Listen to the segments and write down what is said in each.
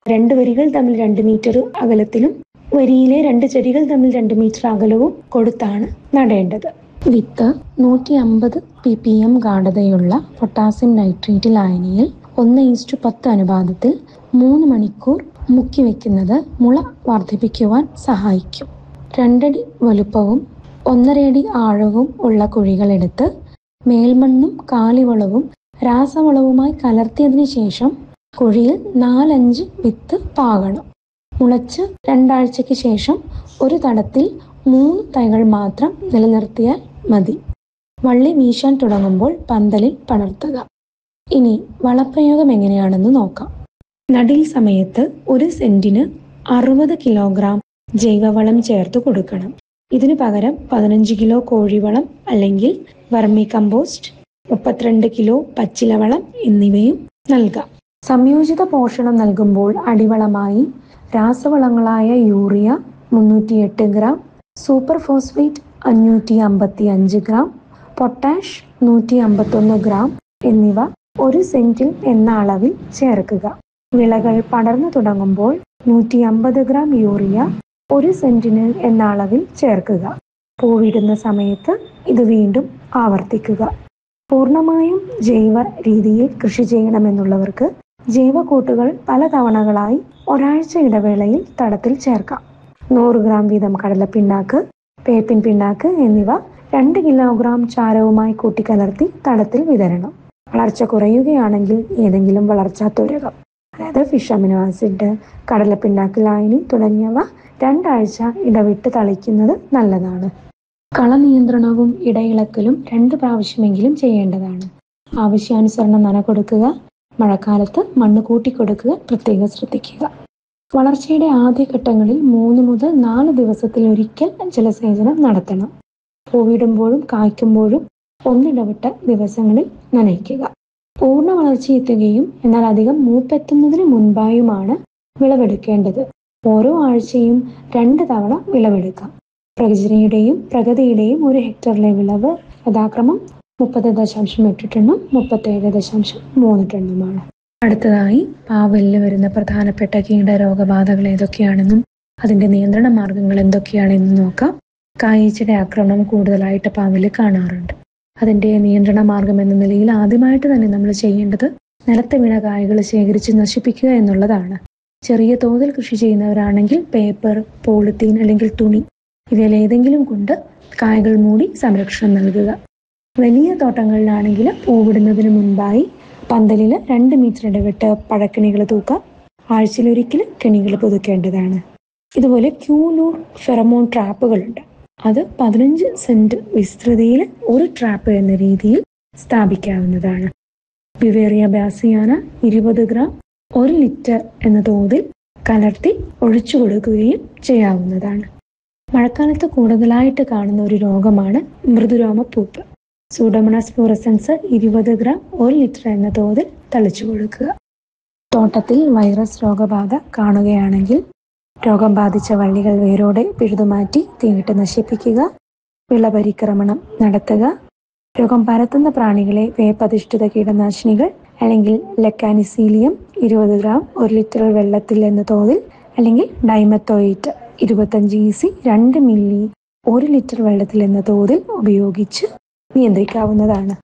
രണ്ട് വരികൾ തമ്മിൽ രണ്ട് മീറ്റർ അകലത്തിലും വരിയിലെ രണ്ട് ചെടികൾ തമ്മിൽ രണ്ട് മീറ്റർ അകലവും കൊടുത്താണ് നടേണ്ടത് വിത്ത് നൂറ്റി അമ്പത് പി പി എം ഗാഠതയുള്ള പൊട്ടാസ്യം നൈട്രേറ്റ് ലായനിയിൽ ഒന്ന് ഈസ്റ്റു പത്ത് അനുപാതത്തിൽ മൂന്ന് മണിക്കൂർ മുക്കി വെക്കുന്നത് മുള വർദ്ധിപ്പിക്കുവാൻ സഹായിക്കും രണ്ടടി വലുപ്പവും ഒന്നരയടി ആഴവും ഉള്ള കുഴികളെടുത്ത് മേൽമണ്ണും കാലിവളവും രാസവളവുമായി കലർത്തിയതിനു ശേഷം കുഴിയിൽ നാലഞ്ച് വിത്ത് പാകണം മുളച്ച് രണ്ടാഴ്ചയ്ക്ക് ശേഷം ഒരു തടത്തിൽ മൂന്ന് തൈകൾ മാത്രം നിലനിർത്തിയാൽ മതി വള്ളി വീശാൻ തുടങ്ങുമ്പോൾ പന്തലിൽ പടർത്തുക ഇനി വളപ്രയോഗം എങ്ങനെയാണെന്ന് നോക്കാം നടീൽ സമയത്ത് ഒരു സെന്റിന് അറുപത് കിലോഗ്രാം ജൈവവളം ചേർത്ത് കൊടുക്കണം ഇതിനു പകരം പതിനഞ്ച് കിലോ കോഴിവളം അല്ലെങ്കിൽ വർമി കമ്പോസ്റ്റ് മുപ്പത്തിരണ്ട് കിലോ പച്ചിലവളം എന്നിവയും നൽകാം സംയോജിത പോഷണം നൽകുമ്പോൾ അടിവളമായി രാസവളങ്ങളായ യൂറിയ മുന്നൂറ്റിയെട്ട് ഗ്രാം സൂപ്പർ ഫോസ്ഫേറ്റ് അഞ്ഞൂറ്റി അമ്പത്തി അഞ്ച് ഗ്രാം പൊട്ടാഷ് നൂറ്റി അമ്പത്തൊന്ന് ഗ്രാം എന്നിവ ഒരു സെന്റിൽ എന്ന അളവിൽ ചേർക്കുക വിളകൾ പടർന്നു തുടങ്ങുമ്പോൾ നൂറ്റി അമ്പത് ഗ്രാം യൂറിയ ഒരു സെന്റിന് എന്ന അളവിൽ ചേർക്കുക പൂവിടുന്ന സമയത്ത് ഇത് വീണ്ടും ആവർത്തിക്കുക പൂർണ്ണമായും ജൈവ രീതിയിൽ കൃഷി ചെയ്യണമെന്നുള്ളവർക്ക് ജൈവക്കൂട്ടുകൾ പല തവണകളായി ഒരാഴ്ച ഇടവേളയിൽ തടത്തിൽ ചേർക്കാം നൂറ് ഗ്രാം വീതം കടലപ്പിണ്ണാക്ക് വേപ്പിൻ പിണ്ണാക്ക് എന്നിവ രണ്ട് കിലോഗ്രാം ചാരവുമായി കൂട്ടിക്കലർത്തി തടത്തിൽ വിതരണം വളർച്ച കുറയുകയാണെങ്കിൽ ഏതെങ്കിലും വളർച്ചാ തുരകം അതായത് ഫിഷ് അമിനോ ആസിഡ് കടലപ്പിണ്ണാക്ക് ലായനി തുടങ്ങിയവ രണ്ടാഴ്ച ഇടവിട്ട് തളിക്കുന്നത് നല്ലതാണ് കളനിയന്ത്രണവും ഇടയിളക്കലും രണ്ട് പ്രാവശ്യമെങ്കിലും ചെയ്യേണ്ടതാണ് ആവശ്യാനുസരണം നന കൊടുക്കുക മഴക്കാലത്ത് മണ്ണ് കൂട്ടിക്കൊടുക്കുക പ്രത്യേകം ശ്രദ്ധിക്കുക വളർച്ചയുടെ ആദ്യഘട്ടങ്ങളിൽ മൂന്ന് മുതൽ നാല് ദിവസത്തിൽ ഒരിക്കൽ ജലസേചനം നടത്തണം പൂവിടുമ്പോഴും കായ്ക്കുമ്പോഴും ഒന്നിടവിട്ട ദിവസങ്ങളിൽ നനയ്ക്കുക പൂർണ്ണ വളർച്ചയെത്തുകയും എന്നാൽ അധികം മൂപ്പെത്തുന്നതിന് മുൻപായുമാണ് വിളവെടുക്കേണ്ടത് ഓരോ ആഴ്ചയും രണ്ട് തവണ വിളവെടുക്കാം പ്രകൃതിയുടെയും പ്രഗതിയുടെയും ഒരു ഹെക്ടറിലെ വിളവ് യഥാക്രമം മുപ്പത് ദശാംശം എട്ട് ടണ്ണും മുപ്പത്തേഴ് ദശാംശം മൂന്ന് ടണ്ണുമാണ് അടുത്തതായി പാവലിൽ വരുന്ന പ്രധാനപ്പെട്ട കീടരോഗബാധകൾ ഏതൊക്കെയാണെന്നും അതിന്റെ നിയന്ത്രണ മാർഗങ്ങൾ എന്തൊക്കെയാണെന്നും നോക്കാം കായീച്ചയുടെ ആക്രമണം കൂടുതലായിട്ട് പാവലിൽ കാണാറുണ്ട് അതിന്റെ നിയന്ത്രണ മാർഗം എന്ന നിലയിൽ ആദ്യമായിട്ട് തന്നെ നമ്മൾ ചെയ്യേണ്ടത് നിലത്ത് വീണ കായകൾ ശേഖരിച്ച് നശിപ്പിക്കുക എന്നുള്ളതാണ് ചെറിയ തോതിൽ കൃഷി ചെയ്യുന്നവരാണെങ്കിൽ പേപ്പർ പോളിത്തീൻ അല്ലെങ്കിൽ തുണി ഇവയിൽ ഏതെങ്കിലും കൊണ്ട് കായകൾ മൂടി സംരക്ഷണം നൽകുക വലിയ തോട്ടങ്ങളിലാണെങ്കിൽ പൂവിടുന്നതിന് മുൻപായി പന്തലിൽ രണ്ട് മീറ്റർ ഇടവിട്ട് പഴക്കിണികൾ തൂക്കാം ആഴ്ചയിലൊരിക്കൽ കെണികൾ പുതുക്കേണ്ടതാണ് ഇതുപോലെ ക്യൂലൂർ ഫെറമോൺ ട്രാപ്പുകളുണ്ട് അത് പതിനഞ്ച് സെന്റ് വിസ്തൃതിയിൽ ഒരു ട്രാപ്പ് എന്ന രീതിയിൽ സ്ഥാപിക്കാവുന്നതാണ് ബിവേറിയ ബാസിയാന ഇരുപത് ഗ്രാം ഒരു ലിറ്റർ എന്ന തോതിൽ കലർത്തി ഒഴിച്ചു കൊടുക്കുകയും ചെയ്യാവുന്നതാണ് മഴക്കാലത്ത് കൂടുതലായിട്ട് കാണുന്ന ഒരു രോഗമാണ് മൃദുരോമപ്പൂപ്പ് സൂഡോമണസ് ഫ്ലൂറസൻസ് ഇരുപത് ഗ്രാം ഒരു ലിറ്റർ എന്ന തോതിൽ തളിച്ചു കൊടുക്കുക തോട്ടത്തിൽ വൈറസ് രോഗബാധ കാണുകയാണെങ്കിൽ രോഗം ബാധിച്ച വള്ളികൾ വേരോടെ പിഴുതുമാറ്റി തീയിട്ട് നശിപ്പിക്കുക വിളപരിക്രമണം നടത്തുക രോഗം പരത്തുന്ന പ്രാണികളെ വേപ്പധിഷ്ഠിത കീടനാശിനികൾ അല്ലെങ്കിൽ ലെക്കാനിസീലിയം ഇരുപത് ഗ്രാം ഒരു ലിറ്റർ വെള്ളത്തിൽ എന്ന തോതിൽ അല്ലെങ്കിൽ ഡൈമത്തോയിറ്റ് ഇരുപത്തഞ്ച് ഇ സി രണ്ട് മില്ലി ഒരു ലിറ്റർ വെള്ളത്തിൽ എന്ന തോതിൽ ഉപയോഗിച്ച് നിയന്ത്രിക്കാവുന്നതാണ്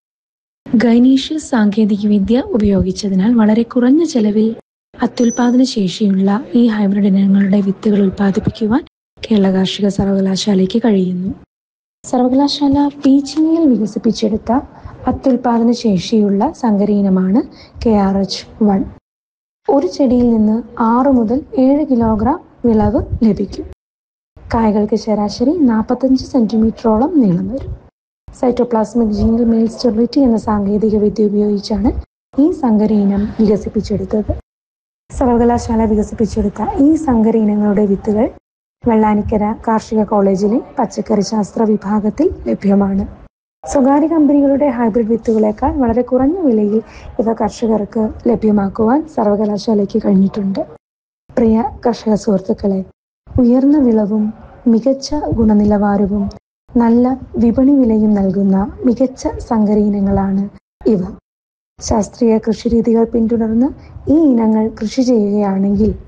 ഗൈനീഷ്യസ് സാങ്കേതികവിദ്യ ഉപയോഗിച്ചതിനാൽ വളരെ കുറഞ്ഞ ചെലവിൽ അത്യുൽപാദന ശേഷിയുള്ള ഈ ഹൈബ്രിഡ് ഇനങ്ങളുടെ വിത്തുകൾ ഉൽപ്പാദിപ്പിക്കുവാൻ കേരള കാർഷിക സർവകലാശാലയ്ക്ക് കഴിയുന്നു സർവകലാശാല പീച്ചിങ്ങിയിൽ വികസിപ്പിച്ചെടുത്ത അത്യുൽപാദന ശേഷിയുള്ള സങ്കരീനമാണ് കെ ആർ എച്ച് വൺ ഒരു ചെടിയിൽ നിന്ന് ആറ് മുതൽ ഏഴ് കിലോഗ്രാം വിളവ് ലഭിക്കും കായകൾക്ക് ശരാശരി നാൽപ്പത്തഞ്ച് സെന്റിമീറ്ററോളം നീളം വരും സൈറ്റോപ്ലാസ്മിക് ജീനിൽ മെയിൽ സ്റ്റെറിലിറ്റി എന്ന സാങ്കേതിക വിദ്യ ഉപയോഗിച്ചാണ് ഈ സങ്കര ഇനം വികസിപ്പിച്ചെടുത്തത് സർവകലാശാല വികസിപ്പിച്ചെടുത്ത ഈ സങ്കര ഇനങ്ങളുടെ വിത്തുകൾ വെള്ളാനിക്കര കാർഷിക കോളേജിലെ പച്ചക്കറി ശാസ്ത്ര വിഭാഗത്തിൽ ലഭ്യമാണ് സ്വകാര്യ കമ്പനികളുടെ ഹൈബ്രിഡ് വിത്തുകളേക്കാൾ വളരെ കുറഞ്ഞ വിലയിൽ ഇവ കർഷകർക്ക് ലഭ്യമാക്കുവാൻ സർവകലാശാലയ്ക്ക് കഴിഞ്ഞിട്ടുണ്ട് പ്രിയ കർഷക സുഹൃത്തുക്കളെ ഉയർന്ന വിളവും മികച്ച ഗുണനിലവാരവും നല്ല വിപണി വിലയും നൽകുന്ന മികച്ച സങ്കര ഇനങ്ങളാണ് ഇവ ശാസ്ത്രീയ കൃഷിരീതികൾ പിന്തുടർന്ന് ഈ ഇനങ്ങൾ കൃഷി ചെയ്യുകയാണെങ്കിൽ